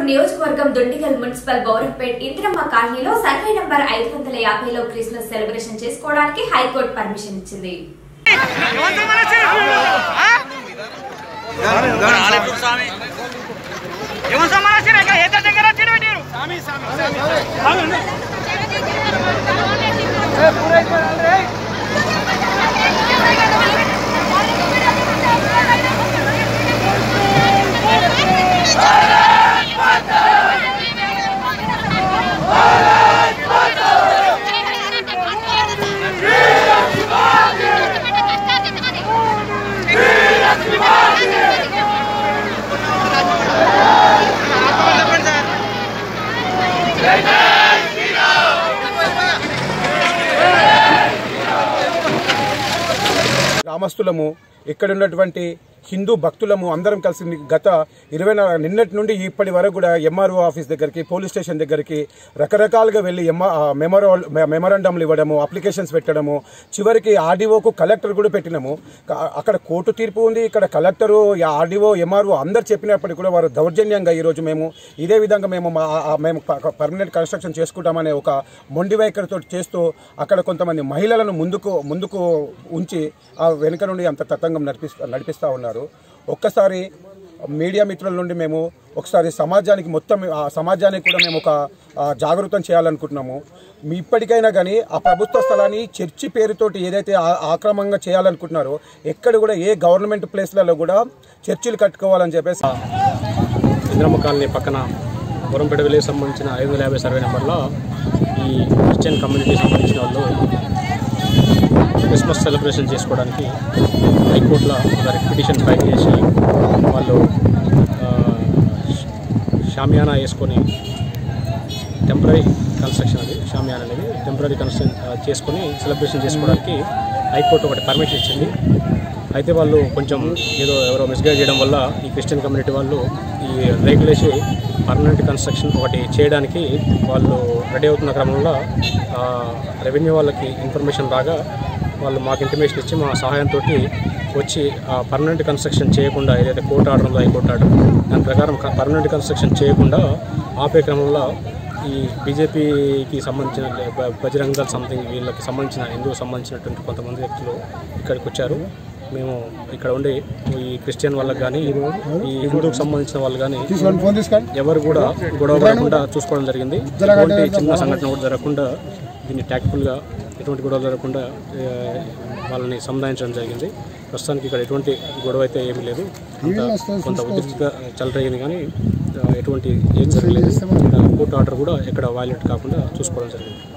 నియోజకవర్గం దుండిగల్ మున్సిపల్ గౌరవ్పేట్ ఇందిరమ్మ కాలనీలో survey number ఐదు వందల యాభైలో క్రిస్మస్ సెలబ్రేషన్ చేసుకోవడానికి హైకోర్టు పర్మిషన్ ఇచ్చింది ఏమో సమాచారం ఇక్కడ ఏ దగ్గర వచ్చిన పెట్టారు గ్రామస్తులము ఇక్కడ ఉన్నటువంటి హిందూ భక్తులము అందరం కలిసి ని- గత ఇరవై నా- నిన్నటి నుండి ఇప్పటి వరకు కూడా ఎంఆర్ఓ ఆఫీస్ దగ్గరికి పోలీస్ స్టేషన్ దగ్గరికి రకరకాలుగా వెళ్ళి మెమోరో మెమోరాండంలు ఇవ్వడము అప్లికేషన్స్ పెట్టడము చివరికి ఆర్డీఓకు కలెక్టర్ కూడా పెట్టినాము క- అక్కడ కోర్టు తీర్పు ఉంది ఇక్కడ కలెక్టరు ఆర్డీఓ ఎంఆర్ఓ అందరు చెప్పినప్పటికీ కూడా వారు దౌర్జన్యంగా ఈరోజు మేము ఇదే విధంగా మేము మా- ఆ- మేము పర్మనెంట్ కన్స్ట్రక్షన్ చేసుకుంటామనే ఒక మొండి వైఖరితో చేస్తూ అక్కడ కొంతమంది మహిళలను ముందుకు ముందుకు ఉంచి ఆ వెనుక నుండి అంత తతంగం నడిపిస్తా నడిపిస్తూ ఉన్నారు ఒక్కసారి మీడియా మిత్రుల నుండి మేము ఒకసారి సమాజానికి మొత్తం ఆ సమాజానికి కూడా మేము ఒక ఆ, జాగృతం చేయాలనుకుంటున్నాము మీ ఇప్పటికైనా కానీ ఆ ప్రభుత్వ స్థలాన్ని చర్చి పేరుతోటి ఏదైతే ఆ- ఆక్రమంగా చేయాలనుకుంటున్నారో ఎక్కడ కూడా ఏ గవర్నమెంట్ ప్లేస్లలో కూడా చర్చిలు కట్టుకోవాలని చెప్పేసి ఇంద్రమ్మ కాలనీ పక్కన గురంపేట విలేజ్ సంబంధించిన ఐదు వందల యాభై సర్వే నెంబర్లో ఈ క్రిస్టియన్ కమ్యూనిటీ సంబంధించిన వాళ్ళు క్రిస్మస్ సెలబ్రేషన్ చేసుకోవడానికి హైకోర్టులో ఒక పిటిషన్ ఫైల్ చేసి వాళ్ళు ఆ, షామియానా వేసుకొని టెంపరీ కన్స్ట్రక్షన్ అది షామియానా అనేది టెంపరీ కన్స్ట్రక్షన్ ఆ, చేసుకొని సెలబ్రేషన్ చేసుకోవడానికి హైకోర్టు ఒకటి పర్మిషన్ ఇచ్చింది అయితే వాళ్ళు కొంచెం ఏదో ఎవరో మిస్గైడ్ చేయడం వల్ల ఈ క్రిస్టియన్ కమ్యూనిటీ వాళ్ళు ఈ రేకులేసి పర్మనెంట్ కన్స్ట్రక్షన్ ఒకటి చేయడానికి వాళ్ళు రెడీ అవుతున్న క్రమంలో ఆ, రెవెన్యూ వాళ్ళకి ఇన్ఫర్మేషన్ రాగా వాళ్ళు మాకు ఇంటిమేషన్ ఇచ్చి మా సహాయంతో వచ్చి ఆ పర్మనెంట్ కన్స్ట్రక్షన్ చేయకుండా ఏదైతే కోర్టు ఆర్డర్ ఉందో హైకోర్టు ఆర్డర్ దాని ప్రకారం పర్మనెంట్ కన్స్ట్రక్షన్ చేయకుండా ఆపే క్రమంలో ఈ బీజేపీకి సంబంధించిన బ- బజరంగ్ దళ్ సంథింగ్ వీళ్ళకి సంబంధించిన హిందువుకు సంబంధించినటువంటి కొంతమంది వ్యక్తులు ఇక్కడికి వచ్చారు మేము ఇక్కడ ఉండి ఈ క్రిస్టియన్ వాళ్ళకి కానీ ఈ హిందూకి సంబంధించిన వాళ్ళు కానీ ఎవరు కూడా గొడవ పడకుండా చూసుకోవడం జరిగింది ఎటువంటి చిన్న సంఘటన కూడా జరగకుండా దీన్ని ట్యాక్ట్ఫుల్గా ఎటువంటి గొడవ జరగకుండా ఆ, వాళ్ళని సముదాయించడం జరిగింది ప్రస్తుతానికి ఇక్కడ ఎటువంటి గొడవ అయితే ఏమీ లేదు అంత కొంత ఉద్రిక్తత చెలరేగింది కానీ ఆ, ఎటువంటి ఏం జరగలేదు కోర్టు ఆర్డర్ కూడా ఎక్కడ వైలేట్ కాకుండా చూసుకోవడం జరిగింది